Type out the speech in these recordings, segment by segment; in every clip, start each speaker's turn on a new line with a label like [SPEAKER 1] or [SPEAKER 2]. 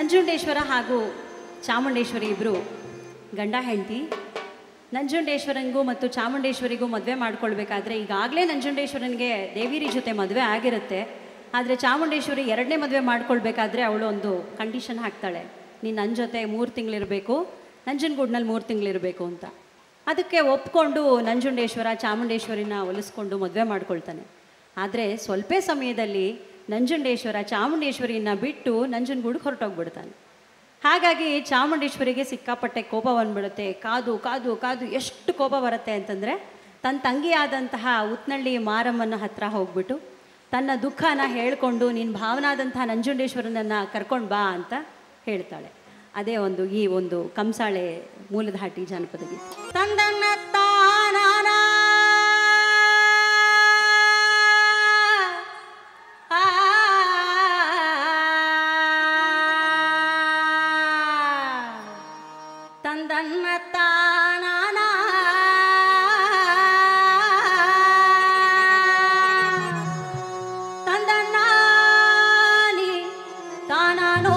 [SPEAKER 1] ನಂಜುಂಡೇಶ್ವರ ಹಾಗೂ ಚಾಮುಂಡೇಶ್ವರಿ ಇಬ್ಬರು ಗಂಡ ಹೆಂಡತಿ ನಂಜುಂಡೇಶ್ವರಂಗೂ ಮತ್ತು ಚಾಮುಂಡೇಶ್ವರಿಗೂ ಮದುವೆ ಮಾಡ್ಕೊಳ್ಬೇಕಾದ್ರೆ ಈಗಾಗಲೇ ನಂಜುಂಡೇಶ್ವರನಿಗೆ ದೇವಿರಿ ಜೊತೆ ಮದುವೆ ಆಗಿರುತ್ತೆ ಆದರೆ ಚಾಮುಂಡೇಶ್ವರಿ ಎರಡನೇ ಮದುವೆ ಮಾಡ್ಕೊಳ್ಬೇಕಾದ್ರೆ ಅವಳು ಒಂದು ಕಂಡೀಷನ್ ಹಾಕ್ತಾಳೆ ನೀನು ನನ್ನ ಜೊತೆ ಮೂರು ತಿಂಗಳಿರಬೇಕು ನಂಜನಗೂಡ್ನಲ್ಲಿ ಮೂರು ತಿಂಗಳಿರಬೇಕು ಅಂತ ಅದಕ್ಕೆ ಒಪ್ಕೊಂಡು ನಂಜುಂಡೇಶ್ವರ ಚಾಮುಂಡೇಶ್ವರಿನ ಒಲಿಸ್ಕೊಂಡು ಮದುವೆ ಮಾಡ್ಕೊಳ್ತಾನೆ ಆದರೆ ಸ್ವಲ್ಪ ಸಮಯದಲ್ಲಿ ನಂಜುಂಡೇಶ್ವರ ಚಾಮುಂಡೇಶ್ವರಿನ ಬಿಟ್ಟು ನಂಜನಗೂಡಿಗೆ ಹೊರಟೋಗ್ಬಿಡ್ತಾನೆ ಹಾಗಾಗಿ ಚಾಮುಂಡೇಶ್ವರಿಗೆ ಸಿಕ್ಕಾಪಟ್ಟೆ ಕೋಪ ಬಂದ್ಬಿಡುತ್ತೆ ಕಾದು ಕಾದು ಕಾದು ಎಷ್ಟು ಕೋಪ ಬರುತ್ತೆ ಅಂತಂದರೆ ತನ್ನ ತಂಗಿಯಾದಂತಹ ಉತ್ನಳ್ಳಿ ಮಾರಮ್ಮನ ಹತ್ರ ಹೋಗ್ಬಿಟ್ಟು ತನ್ನ ದುಃಖನ ಹೇಳ್ಕೊಂಡು ನಿನ್ನ ಭಾವನಾದಂತಹ ನಂಜುಂಡೇಶ್ವರನನ್ನು ಕರ್ಕೊಂಡು ಬಾ ಅಂತ ಹೇಳ್ತಾಳೆ ಅದೇ ಒಂದು ಈ ಒಂದು ಕಂಸಾಳೆ ಮೂಲಧಾಟಿ ಜಾನಪದ ಗೀತೆ ತಂದನ್ನ ತಾನಾನ ತಂದನ್ನ ತಾನಾನ ತಂದನ್ನಾನಿ ತಾನಾನೋ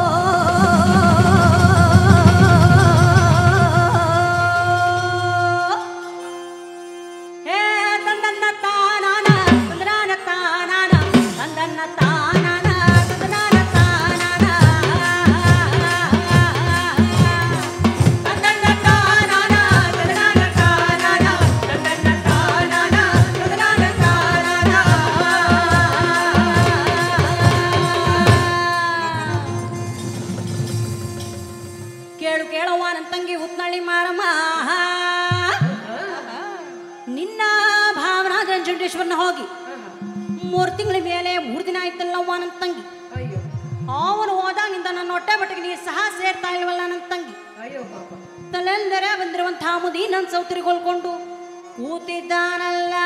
[SPEAKER 1] ಹೇ ತಂದನ್ನ ತಾನಾನ ತಂದನಾನ ತಾನಾನ ತಂದನ್ನ ತಾನಾನ ತಂದನಾನ ತಾನಾನ ತಂದನ್ನ ತಾನಾನ ತಂದನಾನ ತಾನಾನ ತಂದನ್ನ ತಾನಾನ ತಂದನಾನ ಕೇಳು ಕೇಳವ್ವ ನನ್ನ ತಂಗಿ ಉತ್ನಳ್ಳಿ ಮಾರಮ್ಮ ನಿನ್ನ ಭಾವನಾ ನಂಜುಂಡೇಶ್ವರನ ಹೋಗಿ ಮೂರು ತಿಂಗಳ ಮೇಲೆ ಮೂರು ದಿನ ಆಯ್ತಲ್ಲವ್ವ ನನ್ನ ತಂಗಿ
[SPEAKER 2] ಅಯ್ಯೋ
[SPEAKER 1] ಅವನು ಹೋದಾಗಿಂದ ನನ್ನ ಹೊಟ್ಟೆ ಬಟ್ಟಿಗೆ ನೀ ಸಹ ಸೇರ್ತಾ ಇಲ್ವಲ್ಲ ನನ್ನ ತಂಗಿ
[SPEAKER 2] ಅಯ್ಯೋ ಪಾಪ
[SPEAKER 1] ತಲೆಂದರೆ ಬಂದಿರುವಂತಹ ಮುದಿ ನನ್ನ ಸೌತರಿಗೊಳ್ಕೊಂಡು ಕೂತಿದ್ದಾನಲ್ಲ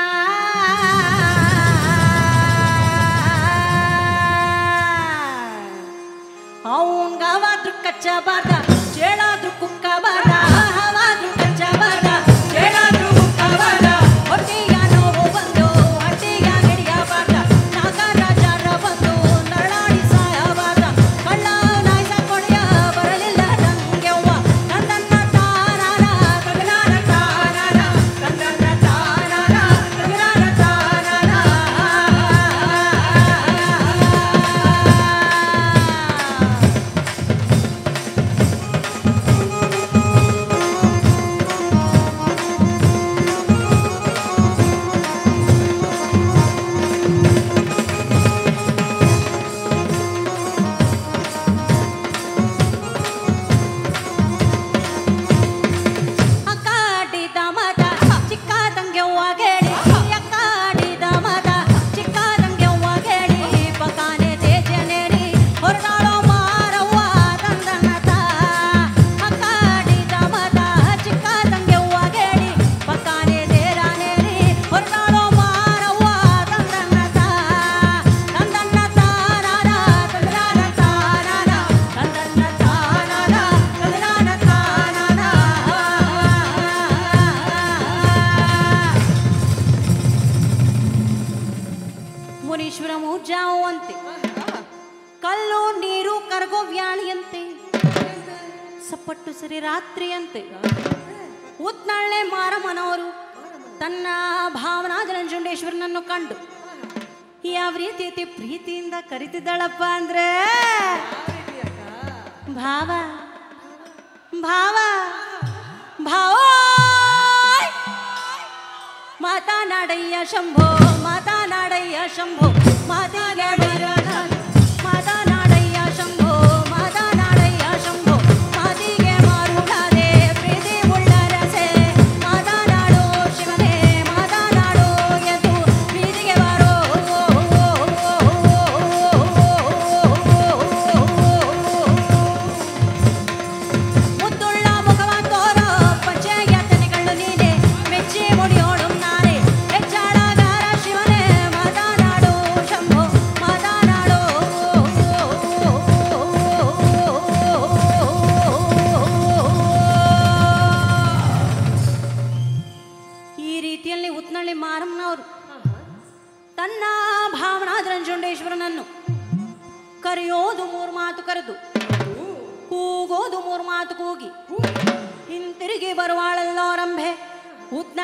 [SPEAKER 1] ಅವಂಗವಾದ್ರೂ ಕಚ್ಚಬಾರ್ದ ಚೇಳಾದ್ರೂ ಕುಕ್ಕಬಾರ್ದ ಹವಾದ್ರೂ ಕಚ್ಚಬಾರ್ದ ಚೇಳಾದ್ರೂ ಕುಕ್ಕಬಾರ್ದ ಹೊಟ್ಟೆಯ ನೋವು ಬಂದು ಹೊಟ್ಟೆಯ ಹಿಡಿಯಬಾರ್ದ ನಾಗರಾಜರ ಬಂದು ನರಳಾಡಿ ಸಾಯಬಾರ್ದ ಕಳ್ಳ ನಾಯ್ಸ ಕೊಡೆಯ ಬರಲಿಲ್ಲ ನಂಗೆವ್ವ ತಂದನ್ನ ತಾನಾನ ತಗನಾನ ತಾನಾನ ತಂದನ್ನ ತಾನಾನ ತಗನಾನ ತಾನಾನ ಅಕ್ಕಾಡಿದ ಮದ ಚಿಕ್ಕ ತಂಗ್ಯವ್ವ ಗೇಡಿ ಅಕ್ಕಾಡಿದ ಮದ ಚಿಕ್ಕ ತಂಗ್ಯವ್ವ ಗೇಡಿ ಪಕಾನೆ ತೇಜನೇರಿ ಹೊರನಾಳೋ ಮಾರವ್ವ ತಂದನತ ಅಕ್ಕಾಡಿದ ಮದ ಚಿಕ್ಕ ತಂಗ್ಯವ್ವ ಗೇಡಿ ಪಕಾನೆ ತೇರಾನೇರಿ ಹೊರನಾಳೋ ಮಾರವ್ವ ತಂದನತ ತಂದನ್ನ ತಾನಾನ ತಂದನಾನ ತಾನಾನ ತಂದನ್ನ ತಾನಾನ ತಂದನಾನ ತಾನಾನ ಮುನೀಶ್ವರ ಮೂರ್ಜಾವಂತೆ ಕಲ್ಲು ನೀರು ಕರಗೋ ವ್ಯಾಳಿಯಂತೆ ಸಪ್ಪಟ್ಟು ಸರಿ ರಾತ್ರಿಯಂತೆ ಉತ್ನಳ್ಳೆ ಮಾರಮ್ಮನವರು ತನ್ನ ಭಾವನಾದ ನಂಜುಂಡೇಶ್ವರನನ್ನು ಕಂಡು ಯಾವ ರೀತಿ ಐತಿ ಪ್ರೀತಿಯಿಂದ ಕರಿತಿದ್ದಾಳಪ್ಪ ಅಂದ್ರೆ ಭಾವ ಭಾವ ಭಾವ ಮಾತಾನಾಡಯ್ಯ ಶಂಭೋ ಮಾತಾನಾಡಯ್ಯ ಶಂಭೋ ಮಾತಿಗೆ ಬರೋಣ ಮಾತಾನಾಡಯ್ಯ ಶಂಭೋ ಮಾತಾನಾಡಯ್ಯ ಶಂಭೋ ಮಾತಿಗೆ ಮಾರುಣಾದೆ ಪ್ರೀತಿ ಉಳ್ಳರಸೆ ಮಾತಾನಾಡೋ ಶಿವನೇ ಮಾತಾನಾಡೋ ಎಂದು ಪ್ರೀತಿಗೆ ಬರೋ ಮುದ್ದುಳ್ಳ ಮುಖವ ತೋರೋ ಪಚ್ಚೆಯ ತನೆಗಳು ನೀನೆ ಮೆಚ್ಚಿ ಮುಡಿಯೋಡು ನಾನೇ ಹೆಚ್ಚಾಳಗಾರ ಶಿವನೇ ಮಾತನಾಡು ಶಂಭೋ ಮಾತನಾಡು ಈ ರೀತಿಯಲ್ಲಿ ಉತ್ನಳ್ಳಿ ಮಾರಮ್ಮನವರು ತನ್ನ ಭಾವನಾದ ನಂಜುಂಡೇಶ್ವರನನ್ನು ಕರೆಯೋದು ಮೂರು ಮಾತು ಕರೆದು ಕೂಗೋದು ಮೂರು ಮಾತು ಕೂಗಿ ಹಿಂತಿರುಗಿ ಬರುವಾಳಲ್ಲೋ ರಂಭೆ ಉತ್ನ